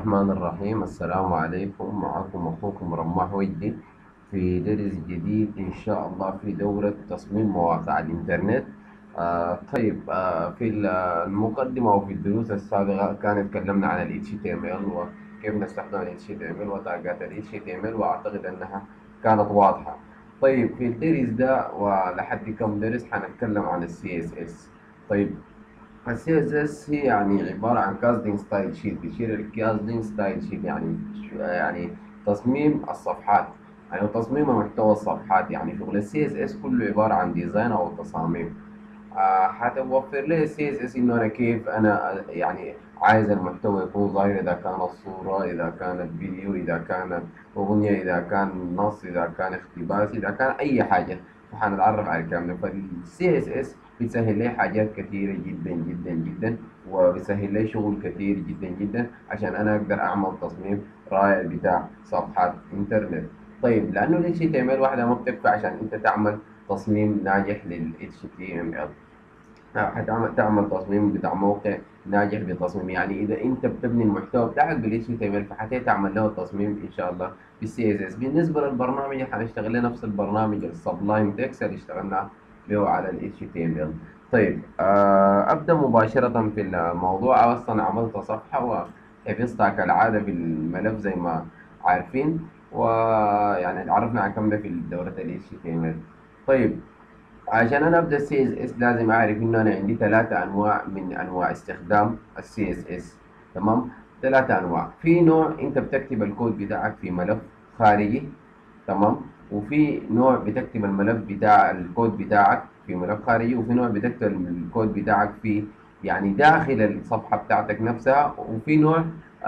الرحمن الرحيم السلام عليكم معكم أخوكم رماح وجدي في درس جديد إن شاء الله في دورة تصميم مواقع الإنترنت آه طيب آه في المقدمة وفي الدروس السابقة كان تكلمنا عن ال HTML وكيف نستخدم ال HTML وتاجات ال HTML وأعتقد أنها كانت واضحة طيب في الدرس ده ولحد كم درس حنتكلم عن ال CSS طيب ال CSS هي يعني عبارة عن كاستنج ستايل شيت بيشير الكاستنج ستايل شيت يعني يعني تصميم الصفحات يعني تصميم محتوى الصفحات يعني شغل ال CSS كله عبارة عن ديزاين أو تصاميم آه حتوفر لي ال CSS إنه أنا كيف أنا يعني عايز المحتوى يكون ظاهر إذا كانت صورة إذا كانت فيديو إذا كانت أغنية إذا كان نص إذا كان اقتباس إذا كان أي حاجة فحنتعرف على الكلام ده فال CSS بتسهل لي حاجات كثيرة جدا جدا جدا وبتسهل لي شغل كثير جدا جدا عشان أنا أقدر أعمل تصميم رائع بتاع صفحات إنترنت طيب لأنه ال HTML واحدة ما بتكفي عشان أنت تعمل تصميم ناجح لل HTML حتعمل تعمل تصميم بتاع موقع ناجح بتصميم يعني اذا انت بتبني المحتوى بتاعك بال HTML فحتعمل له تصميم ان شاء الله بالسي اس اس بالنسبه للبرنامج حنشتغل له نفس البرنامج السبلايم تكست اللي اشتغلنا به على ال HTML طيب آه ابدا مباشره في الموضوع اصلا عملت صفحه وحفظتها كالعاده في الملف زي ما عارفين ويعني عرفنا عن كم ده في دوره ال HTML طيب عشان انا ابدا السي اس اس لازم اعرف انه انا عندي ثلاثة انواع من انواع استخدام السي اس اس تمام ثلاثة انواع في نوع انت بتكتب الكود بتاعك في ملف خارجي تمام وفي نوع بتكتب الملف بتاع الكود بتاعك في ملف خارجي وفي نوع بتكتب الكود بتاعك في يعني داخل الصفحة بتاعتك نفسها وفي نوع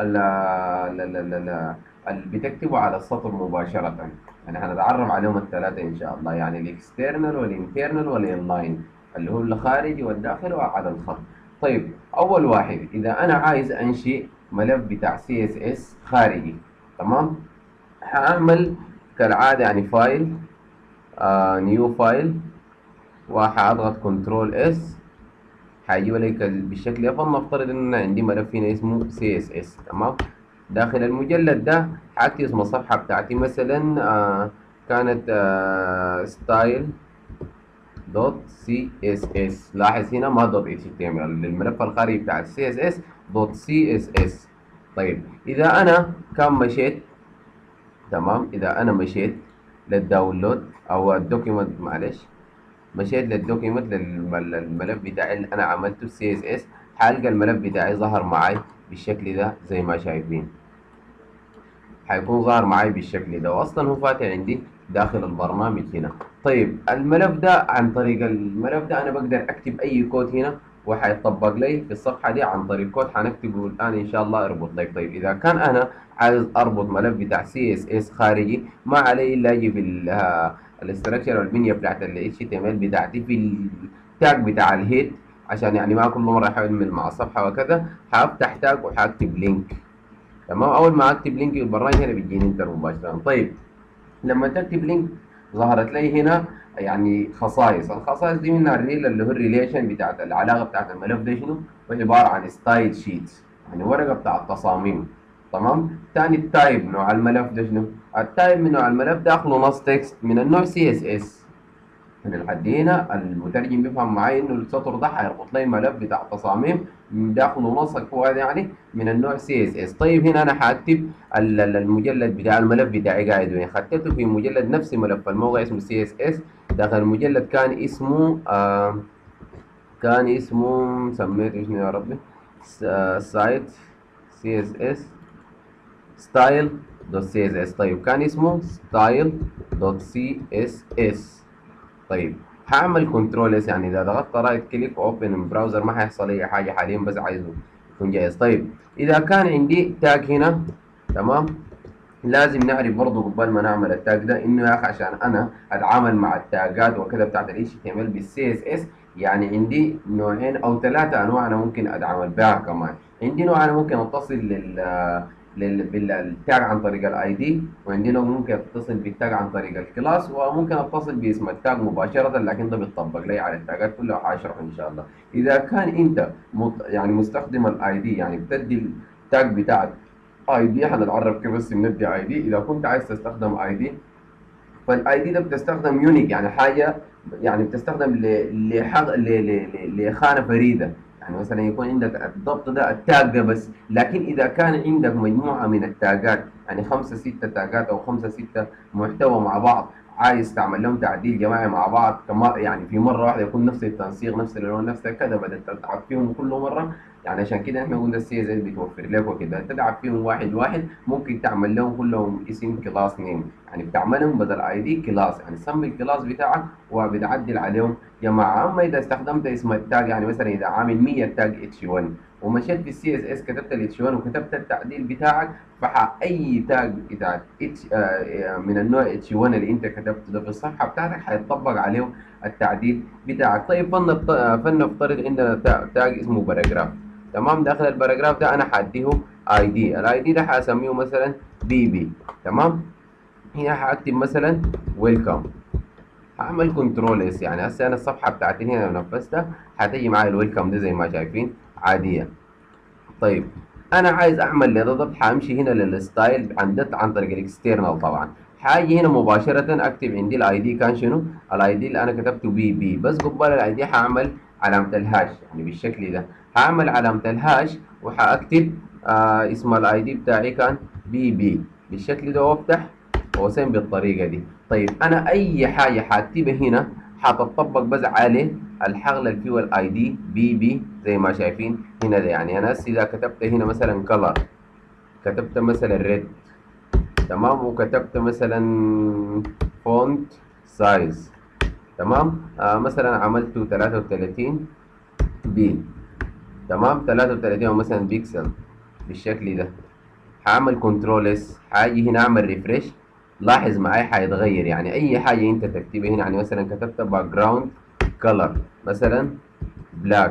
اللي بتكتبه على السطر مباشرة يعني هنتعرف عليهم الثلاثة إن شاء الله يعني الاكسترنال والانترنال والانلاين اللي هو الخارجي والداخلي وعلى الخط طيب أول واحد إذا أنا عايز أنشئ ملف بتاع CSS خارجي تمام هعمل كالعادة يعني فايل آه نيو فايل وهضغط كنترول اس هيجيب لك بالشكل ده فلنفترض ان انا عندي ملف هنا اسمه CSS تمام داخل المجلد ده حاكتب اسم الصفحة بتاعتي مثلا آه كانت آه ستايل دوت سي اس اس لاحظ هنا ما دوت اتش تي ام ال الملف الخارجي بتاع السي اس اس دوت سي اس اس طيب اذا انا كان مشيت تمام اذا انا مشيت للداونلود او الدوكيمنت معلش مشيت للدوكيمنت للملف بتاعي اللي انا عملته سي اس اس حلقة الملف بتاعي ظهر معي بالشكل ده زي ما شايفين هيكون ظاهر معي بالشكل ده واصلا هو فاتح عندي داخل البرنامج هنا طيب الملف ده عن طريق الملف ده انا بقدر اكتب اي كود هنا وحيطبق لي في الصفحه دي عن طريق كود هنكتبه الان ان شاء الله اربط لك طيب اذا كان انا عايز اربط ملف بتاع سي اس اس خارجي ما علي الا اجي في الاستراكشر والبنيه بتاعت ال اتش تي ام ال بتاعتي في التاج بتاع الهيد عشان يعني ما كل مره احمل مع الصفحه وكذا هفتح تاج وهكتب لينك تمام اول ما اكتب لينك البرنامج هنا بيجيني انتر مباشره طيب لما تكتب لينك ظهرت لي هنا يعني خصائص الخصائص دي منها الريل اللي هو الريليشن بتاعت العلاقه بتاعت الملف ده شنو هو عباره عن ستايل شيت يعني ورقه بتاع التصاميم تمام ثاني التايب نوع الملف ده شنو التايب من نوع الملف داخله نص تكست من النوع سي اس اس من لحد هنا المترجم بيفهم معي انه السطر ده هيربط لي ملف بتاع تصاميم داخله نص فوق يعني من النوع سي اس اس طيب هنا انا هكتب المجلد بتاع الملف بتاعي قاعد وين خدته في مجلد نفس ملف الموقع اسمه سي اس اس داخل المجلد كان اسمه آه كان اسمه سميته شنو يا ربي سايت سي اس اس ستايل دوت سي اس اس طيب كان اسمه ستايل دوت سي اس اس طيب هعمل كنترول اس يعني اذا ضغطت رايت كليك اوبن من براوزر ما هيحصل اي حاجه حاليا بس عايزه يكون جاهز طيب اذا كان عندي تاج هنا تمام لازم نعرف برضه قبل ما نعمل التاج ده انه يا اخي عشان انا اتعامل مع التاجات وكذا بتاعت ال HTML بالسي اس اس يعني عندي نوعين او ثلاثه انواع انا ممكن اتعامل بها كمان عندي نوع انا ممكن اتصل لل بالتاج عن طريق الاي دي وعندنا ممكن اتصل بالتاج عن طريق الكلاس وممكن اتصل باسم التاج مباشره لكن ده بيطبق لي على التاجات كلها هشرحه ان شاء الله اذا كان انت مت يعني مستخدم الاي دي يعني بتدي التاج بتاعك اي دي هنتعرف كيف بس ندي اي دي اذا كنت عايز تستخدم اي دي فالاي دي ده بتستخدم يونيك يعني حاجه يعني بتستخدم ل- لحظ ل- ل- ل- لخانه فريده يعني مثلا يكون عندك الضبط ده التاج ده بس لكن اذا كان عندك مجموعه من التاجات يعني خمسه سته تاجات او خمسه سته محتوى مع بعض عايز تعمل لهم تعديل جماعي مع بعض كما يعني في مره واحده يكون نفس التنسيق نفس اللون نفس كذا بدل تتعب فيهم كل مره يعني عشان كده احنا قلنا السي اس اس بتوفر لك وكده تدعم فيهم واحد واحد ممكن تعمل لهم كلهم اسم كلاس نيم يعني بتعملهم بدل اي دي كلاس يعني سمي الكلاس بتاعك وبتعدل عليهم جماعه اما اذا استخدمت اسم التاج يعني مثلا اذا عامل 100 تاج اتش 1 ومشيت في السي اس اس كتبت الاتش 1 وكتبت التعديل بتاعك فح اي تاج بتاع اتش من النوع اتش 1 اللي انت كتبته ده في الصفحه بتاعتك هيطبق عليه التعديل بتاعك طيب فلنفت- فلنفترض عندنا تا- تاج اسمه باراجراف تمام داخل الباراجراف ده انا حديه اي دي الاي دي ده حاسميه مثلا بي بي تمام هنا حاكتب مثلا ويلكم هعمل كنترول اس يعني هسه انا الصفحه بتاعتي هنا لو نفذتها هتيجي معايا الويلكم دي زي ما شايفين عاديه طيب انا عايز اعمل لده ضبط حامشي هنا للستايل عن ده عن طريق الاكسترنال طبعا حاجي هنا مباشره اكتب عندي الاي دي كان شنو الاي دي اللي انا كتبته بي بي بس قبال الاي دي هعمل علامه الهاش يعني بالشكل ده هعمل علامه الهاش وهاكتب آه اسم الاي دي بتاعي كان بي بي بالشكل ده وافتح قوسين بالطريقه دي طيب انا اي حاجه حاكتبها هنا حتطبق بس عليه الحغل اللي فيه الاي دي بي بي زي ما شايفين هنا ده يعني انا هسه اذا كتبت هنا مثلا كلر كتبت مثلا ريد تمام وكتبت مثلا فونت سايز تمام آه مثلا عملته 33 بي تمام 33 او مثلا بيكسل بالشكل ده هعمل كنترول اس هاجي هنا اعمل ريفرش لاحظ معايا حيتغير يعني اي حاجه انت تكتبها هنا يعني مثلا كتبت باك جراوند كلر مثلا بلاك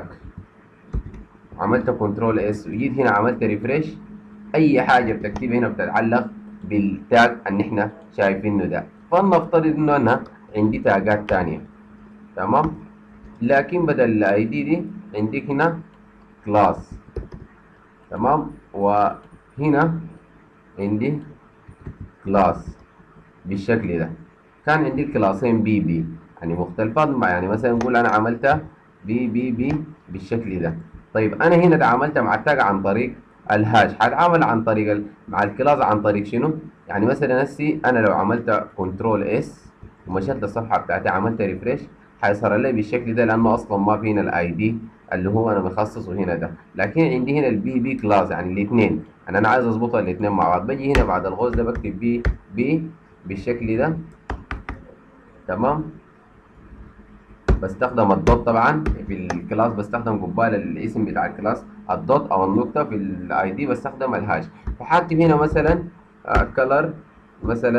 عملت كنترول اس وجيت هنا عملت ريفرش اي حاجه بتكتبها هنا بتتعلق بالتاج اللي احنا شايفينه ده فلنفترض انه انا عندي تاجات تانية تمام لكن بدل الاي دي دي عندك هنا كلاس تمام وهنا عندي كلاس بالشكل ده كان عندي كلاسين بي بي يعني مختلفات مع يعني مثلا نقول انا عملتها بي بي بي بالشكل ده طيب انا هنا تعاملت مع التاج عن طريق الهاش هتعامل عن طريق ال... مع الكلاس عن طريق شنو يعني مثلا هسي انا لو عملت كنترول اس ومشيت للصفحه بتاعتي عملت ريفرش هيظهر لي بالشكل ده لانه اصلا ما في هنا الاي دي اللي هو انا مخصصه هنا ده لكن عندي هنا البي بي كلاس يعني الاثنين يعني انا عايز اظبطها الاثنين مع بعض باجي هنا بعد الغوز ده بكتب بي بي بالشكل ده تمام بستخدم الدوت طبعا في الكلاس بستخدم قبال الاسم بتاع الكلاس الدوت او النقطه في الاي دي بستخدم الهاش فحاكتب هنا مثلا كلر مثلا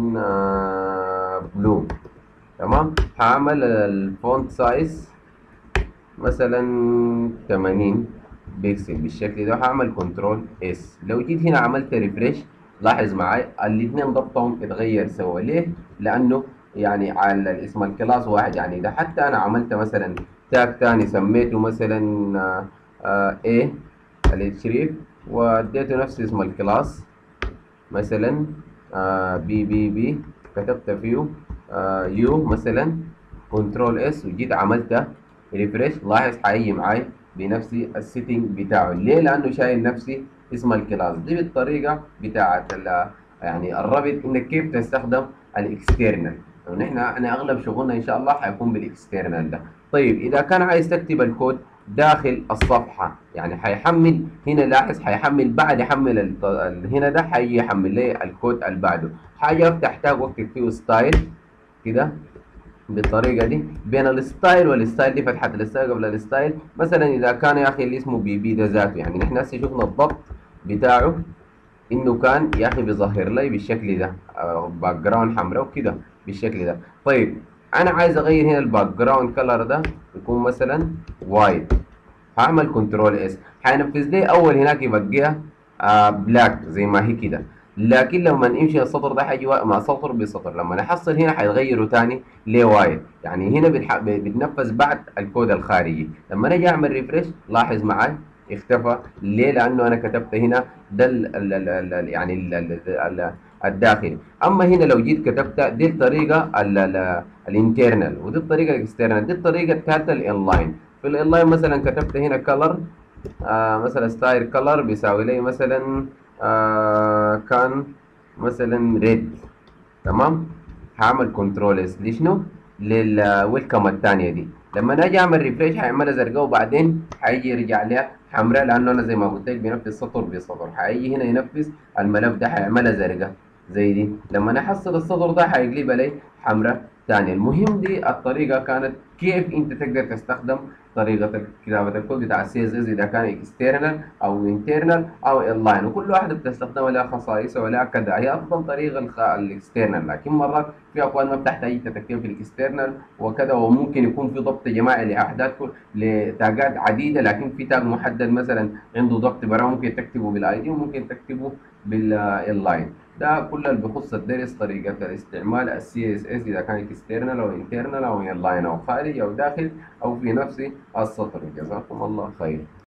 بلو تمام هعمل الفونت سايز مثلا 80 بيكسل بالشكل ده هعمل كنترول اس لو جيت هنا عملت ريفرش لاحظ معي الاثنين ضبطهم اتغير سوا ليه؟ لانه يعني على الاسم الكلاس واحد يعني اذا حتى انا عملت مثلا تاج تاني سميته مثلا A الشريف واديته نفس اسم الكلاس مثلا بي بي بي كتبت فيه يو مثلا كنترول اس وجيت عملت ريفرش لاحظ حيجي معاي بنفس السيتنج بتاعه ليه لانه شايل نفسي اسم الكلاس دي بالطريقه بتاعت يعني الربط انك كيف تستخدم الاكسترنال ونحن احنا اغلب شغلنا ان شاء الله حيكون بالاكسترنال ده طيب اذا كان عايز تكتب الكود داخل الصفحه يعني حيحمل هنا لاحظ حيحمل بعد يحمل ال... هنا ده حيجي يحمل لي الكود اللي بعده حاجه تحتاج واكتب فيه ستايل كده بالطريقه دي بين الستايل والستايل دي فتحه الستايل قبل الستايل مثلا اذا كان يا اخي اللي اسمه بي بي ده ذاته يعني نحن هسه شفنا الضبط بتاعه انه كان يا اخي بيظهر لي بالشكل ده باك جراوند حمراء وكده بالشكل ده طيب انا عايز اغير هنا الباك جراوند كلر ده يكون مثلا وايت هعمل كنترول اس هينفذ لي اول هناك يبقيها آه بلاك زي ما هي كده لكن لما نمشي السطر ده حيجي مع سطر بسطر لما نحصل هنا حيتغيروا تاني لوايت يعني هنا بتح... بتنفذ بعد الكود الخارجي لما نجي اعمل ريفرش لاحظ معي اختفى ليه لانه انا كتبت هنا ده ال ال ال ال يعني ال ال ال الداخلي اما هنا لو جيت كتبت دي الطريقه الانترنال ودي الطريقه الاكسترنال دي الطريقه بتاعت الانلاين في الانلاين مثلا كتبت هنا كلر آه مثلا ستايل كلر بيساوي لي مثلا آه كان مثلا ريد تمام هعمل كنترول اس لشنو للويلكم الثانيه دي لما اجي اعمل ريفريش هيعملها زرقاء وبعدين هيجي يرجع لها حمراء لانه انا زي ما قلت لك بينفذ سطر بسطر هيجي هنا ينفذ الملف ده هيعملها زرقاء زي دي لما انا احصل السطر ده هيقلبها لي حمراء ثانيه المهم دي الطريقه كانت كيف انت تقدر تستخدم طريقه كتابه الكود بتاع السي اس اس اذا كان اكسترنال او انترنال او انلاين وكل واحده بتستخدمها لها خصائصها ولها كذا هي افضل طريقه الاكسترنال لكن مرات في اكواد ما بتحتاج تتكتب في الاكسترنال وكذا وممكن يكون في ضبط جماعي لاحداث لتاجات عديده لكن في تاج محدد مثلا عنده ضبط براه ممكن تكتبه بالاي دي وممكن تكتبه باللاين ده كل اللي بيخص الدرس طريقة الاستعمال السي اس اس إذا كان اكسترنال أو انترنال أو انلاين أو خارج أو داخل أو في نفس السطر جزاكم الله خير